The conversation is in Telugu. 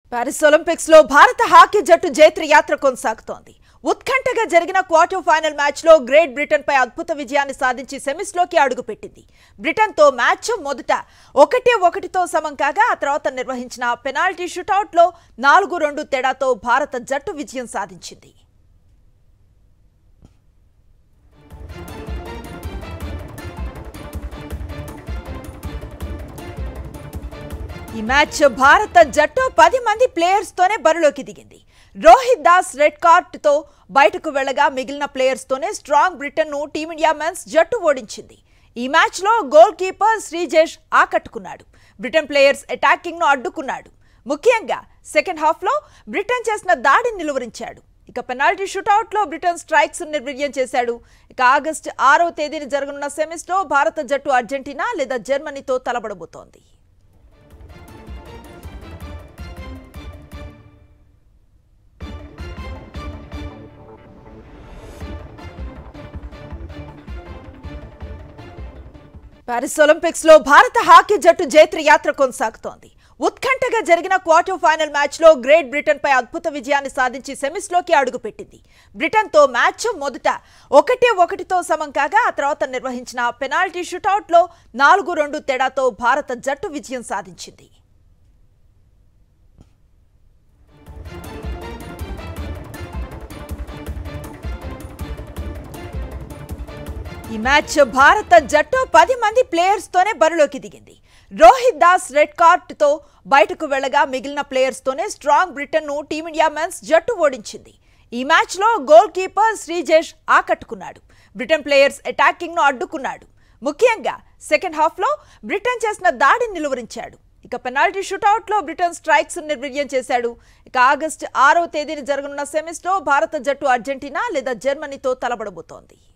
పారిస్ ఒలింపిక్స్ లో భారత హాకీ జట్టు జైత్ర యాత్ర కొనసాగుతోంది ఉత్కంఠగా జరిగిన క్వార్టర్ ఫైనల్ మ్యాచ్ లో గ్రేట్ బ్రిటన్ పై అద్భుత విజయాన్ని సాధించి సెమీస్ లోకి అడుగుపెట్టింది బ్రిటన్ తో మ్యాచ్ మొదట ఒకటి ఒకటితో సమం కాగా ఆ తర్వాత నిర్వహించిన పెనాల్టీ షూటౌట్ లో నాలుగు రెండు తేడాతో భారత జట్టు విజయం సాధించింది ఈ మ్యాచ్ భారత జట్టు పది మంది ప్లేయర్స్ తోనే బరిలోకి దిగింది రోహిత్ దాస్ రెడ్ కార్డ్ తో బయటకు వెళ్లగా మిగిలిన ప్లేయర్స్ తోనే స్ట్రాంగ్ బ్రిటన్ ను టీమిండియా మెన్స్ జట్టు ఓడించింది ఈ మ్యాచ్ లో గోల్ కీపర్ శ్రీజేష్ ఆకట్టుకున్నాడు బ్రిటన్ ప్లేయర్స్ అటాకింగ్ ను అడ్డుకున్నాడు ముఖ్యంగా సెకండ్ హాఫ్ లో బ్రిటన్ చేసిన దాడిని నిలువరించాడు ఇక పెనాల్టీ షూటౌట్ లో బ్రిటన్ స్ట్రైక్స్ నిర్వీర్యం చేశాడు ఇక ఆగస్టు ఆరో తేదీన జరగనున్న సెమీస్ లో భారత జట్టు అర్జెంటీనా లేదా జర్మనీతో తలబడబోతోంది పారిస్ ఒలింపిక్స్ లో భారత హాకీ జట్టు జైత్ర యాత్ర కొనసాగుతోంది ఉత్కంఠగా జరిగిన క్వార్టర్ ఫైనల్ మ్యాచ్ లో గ్రేట్ బ్రిటన్ పై అద్భుత విజయాన్ని సాధించి సెమీస్ లోకి అడుగుపెట్టింది బ్రిటన్ తో మ్యాచ్ మొదట ఒకటి ఒకటితో సమం కాగా ఆ తర్వాత నిర్వహించిన పెనాల్టీ షూటౌట్ లో నాలుగు రెండు తేడాతో భారత జట్టు విజయం సాధించింది ఈ మ్యాచ్ భారత జట్టు పది మంది ప్లేయర్స్ తోనే బరిలోకి దిగింది రోహిత్ దాస్ రెడ్ కార్డ్ తో బయటకు వెళ్లగా మిగిలిన ప్లేయర్స్ తోనే స్ట్రాంగ్ బ్రిటన్ ను టీమిండియా మెన్స్ జట్టు ఓడించింది ఈ మ్యాచ్ లో గోల్ కీపర్ శ్రీజేష్ ఆకట్టుకున్నాడు బ్రిటన్ ప్లేయర్స్ అటాకింగ్ ను అడ్డుకున్నాడు ముఖ్యంగా సెకండ్ హాఫ్ లో బ్రిటన్ చేసిన దాడిని నిలువరించాడు ఇక పెనాల్టీ షూటౌట్ లో బ్రిటన్ స్ట్రైక్స్ నిర్వీర్యం చేశాడు ఇక ఆగస్టు ఆరో తేదీన జరగనున్న సెమీస్ లో భారత జట్టు అర్జెంటీనా లేదా జర్మనీతో తలబడబోతోంది